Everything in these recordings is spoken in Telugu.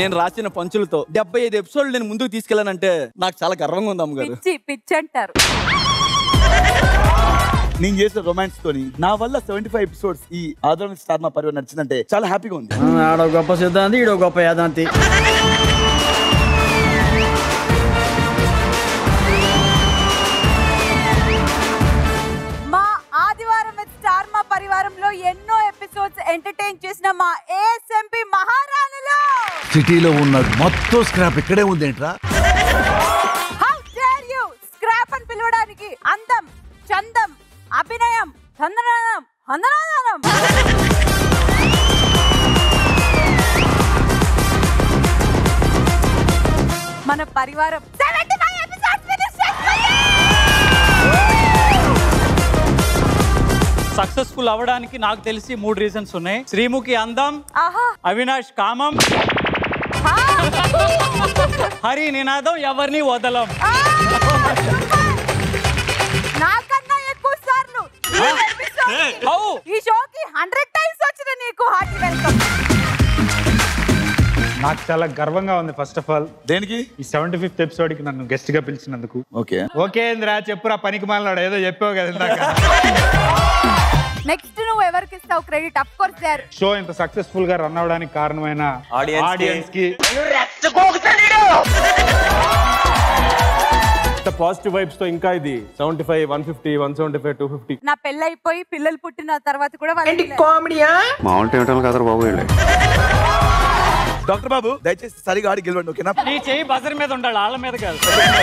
నేను రాసిన పంచులతో డెబ్బై ఐదు ఎపిసోడ్లు నేను ముందుకు తీసుకెళ్ళానంటే నాకు చాలా గర్వంగా ఉంది అమ్మగారు పిచ్చి పిచ్చి అంటారు నేను చేసిన రొమాన్స్ తోని నా వల్ల సెవెంటీ ఫైవ్ ఎపిసోడ్స్ ఈ ఆదరణ స్టార్ మా పరివారం నచ్చిందంటే చాలా హ్యాపీగా ఉంది ఆడో గొప్ప సిద్ధాంతి ఈడో గొప్ప యాదాంతి మా ఆదివారం విత్ స్టార్ మా పరివారంలో ఎన్నో ఎపిసోడ్స్ ఎంటర్టైన్ చేసిన మా ఏఎస్ఎంపి మహారాణులు సిటీలో ఉన్న మొత్తం స్క్రాప్ ఇక్కడే ఉందేంట్రా హౌ డేర్ యు స్క్రాప్ అని పిలవడానికి అందం చందం అభినయం చంద్రనాదం హందనాదనం మన పరివారం 75 episodes finish చేసుకుంది! సక్సెస్ఫుల్ అవ్వడానికి నాకు తెలిసి మూడు రీజన్స్ ఉన్నాయి శ్రీముఖి అందం ఆహా అవినాష్ కామం ఆ! హరి నినాదం ఎవరిని వదలం ఆ! నాకన్నా ఎక్కువ సార్లు ఈ episode కి, అవు ఈ షోకి హండ్రెడ్ టైమ్స్ వచ్చిన నీకు హార్టీ వెల్కమ్ నాకు చాలా గర్వంగా ఉంది ఫస్ట్ ఆఫ్ ఆల్ దేనికి ఈ సెవెంటీ ఫిఫ్త్ ఎపిసోడ్ కి నన్ను గెస్ట్ గా పిలిచినందుకు ఓకే ఓకే ఇంద్రా చెప్పురా పనికి మాలనాడు ఏదో చెప్పావు కదా ఇందాక నెక్స్ట్ నువ్వు ఎవరికి ఇస్తావు credit of course their show ఇంత సక్సెస్ఫుల్ గా రన్ అవడానికి కారణమైన Audience కి. ఆడియన్స్ కి పాజిటివ్ వైబ్స్ తో ఇంకా ఇది seventy five one fifty one seventy five two fifty నా పెళ్ళైపోయి పిల్లలు పుట్టిన తర్వాత కూడా వాళ్ళు మామూలు టైం కదరా బాబు వీళ్ళు డాక్టర్ బాబు దయచేసి సరిగా ఆడి గెలవండి ఓకేనా నీ చెయ్యి బజర్ మీద ఉండాలి వాళ్ళ మీద కాదు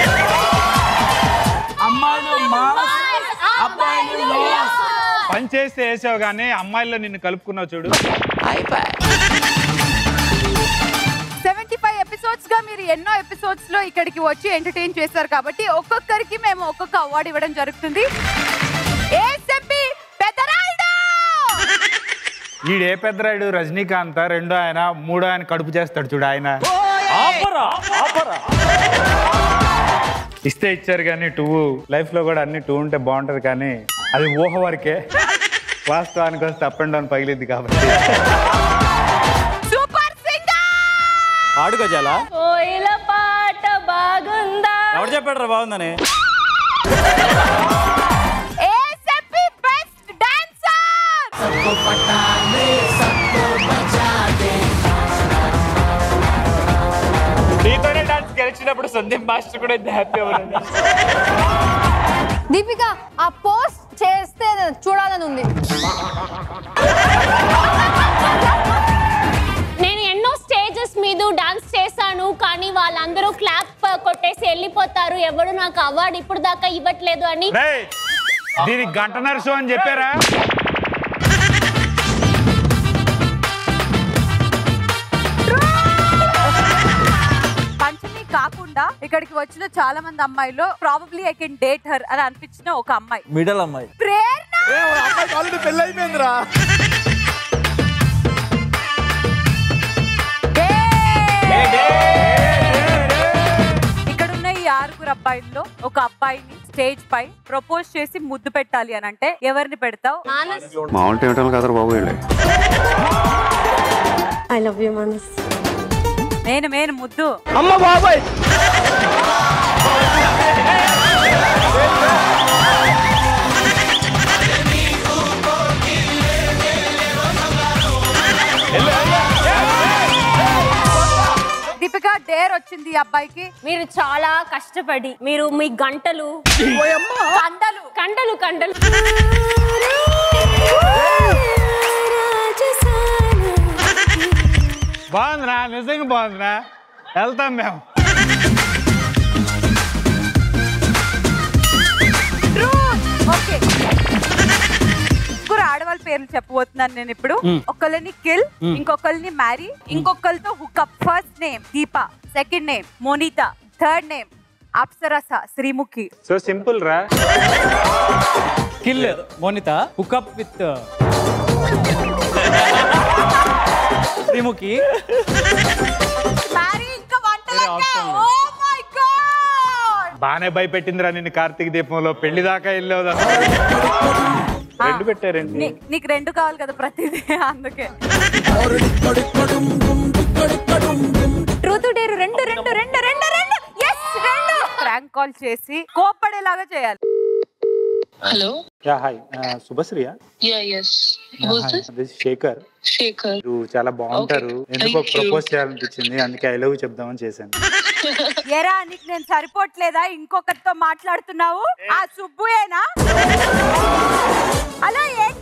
పని చేస్తే వేసావు కానీ అమ్మాయిల్లో నిన్ను కలుపుకున్నావు చూడు సెవెంటీ ఫైవ్ ఎపిసోడ్స్ గా మీరు ఎన్నో ఎపిసోడ్స్ లో ఇక్కడికి వచ్చి ఎంటర్టైన్ చేశారు కాబట్టి ఒక్కొక్కరికి మేము ఒక్కొక్క అవార్డు ఇవ్వడం జరుగుతుంది ఏఎస్ఎంపి పెద్దరాయుడు ఈడు ఏ పెద్దరాయుడు రజనీకాంత్ రెండో ఆయన మూడో ఆయన కడుపు చేస్తాడు చూడు ఆయన ఆపరా ఆపరా ఇస్తే ఇచ్చారు కానీ టూ లైఫ్ లో కూడా అన్ని టూ ఉంటే బాగుంటది కానీ అది ఊహ వరకే వాస్తవానికి వస్తే అప్ అండ్ డౌన్ పగిలింది కాబట్టి సూపర్ సింగర్ ఆడు గజాలా కోయిల పాట బాగుందా ఎవడు చెప్పాడు రా బాగుందని ఏఎస్ఎంపి బెస్ట్ డాన్సర్ నీతోనే డాన్స్ గెలిచినప్పుడు సందీప్ మాస్టర్ కూడా హ్యాపీ అవ్వలేదు దీపిక ఆ పోస్ట్ చేస్తే చూడాలని ఉంది నేను ఎన్నో స్టేజెస్ మీద డాన్స్ చేశాను కానీ వాళ్ళందరూ క్లాప్ కొట్టేసి వెళ్ళిపోతారు ఎవడు నాకు అవార్డు ఇప్పుడు దాకా ఇవ్వట్లేదు అని రేయ్, దీనికి గంటన్నర షో అని చెప్పారా పంచమి కాకుండా ఇక్కడికి వచ్చిన చాలా మంది అమ్మాయిలో probably I can date her అని అనిపించిన ఒక అమ్మాయి మిడల్ అమ్మాయి ప్రేరణ ఆల్రెడీ పెళ్ళి అయిపోయిందిరా ఇక్కడ ఉన్న ఈ ఆరుగురు అబ్బాయిల్లో ఒక అబ్బాయిని స్టేజ్ పై ప్రపోజ్ చేసి ముద్దు పెట్టాలి అని అంటే ఎవరిని పెడతావు మామూలు టైం కదరా బాబు వీళ్ళు ఐ లవ్ యూ మనస్ నేను మేను ముద్దు అమ్మ బాబాయ్ దీపిక డేర్ వచ్చింది ఈ అబ్బాయికి మీరు చాలా కష్టపడి మీరు మీ గంటలు కండలు కండలు కండలు బాగుందిరా నిజంగా బాగుందిరా వెళ్తాం మేము ఓకే ముగ్గురు ఆడవాళ్ళ పేర్లు చెప్పబోతున్నాను నేను ఇప్పుడు ఒకళ్ళని కిల్ ఇంకొకరిని మ్యారీ ఇంకొకరితో hookup first name Deepa second name Monitha third name అప్సరస శ్రీముఖి సో సింపుల్ రా kill Monitha hookup with Sreemukhi marry ఇంకా వంట వేరే option లేదు. ఓ మై గాడ్ బాగానే భయపెట్టిందిరా నిన్ను కార్తీక దీపంలో పెళ్లి దాకా వెళ్ళేవు రెండు పెట్టారండి నీకు రెండు కావాలి కదా ప్రతిదీ అందుకే మీరు రెండు రెండు రెండు రెండు రెండు ఎస్ రెండు ప్రాంక్ కాల్ చేసి కోప్పడేలాగా చేయాలి హలో యా హాయ్ శుభశ్రీయా yeah yes who's this this Shekhar Shekhar మీరు చాలా బాగుంటారు Okay. ఎందుకో Thank you. ప్రపోజ్ చేయాలనిపించింది అందుకే ఐ లవ్ చెప్దామని చేశాను ఎరా నీకు నేను సరిపోవట్లేదా ఇంకొకరితో మాట్లాడుతున్నావు ఆ సుబ్బుయేనా అలా ఏంటి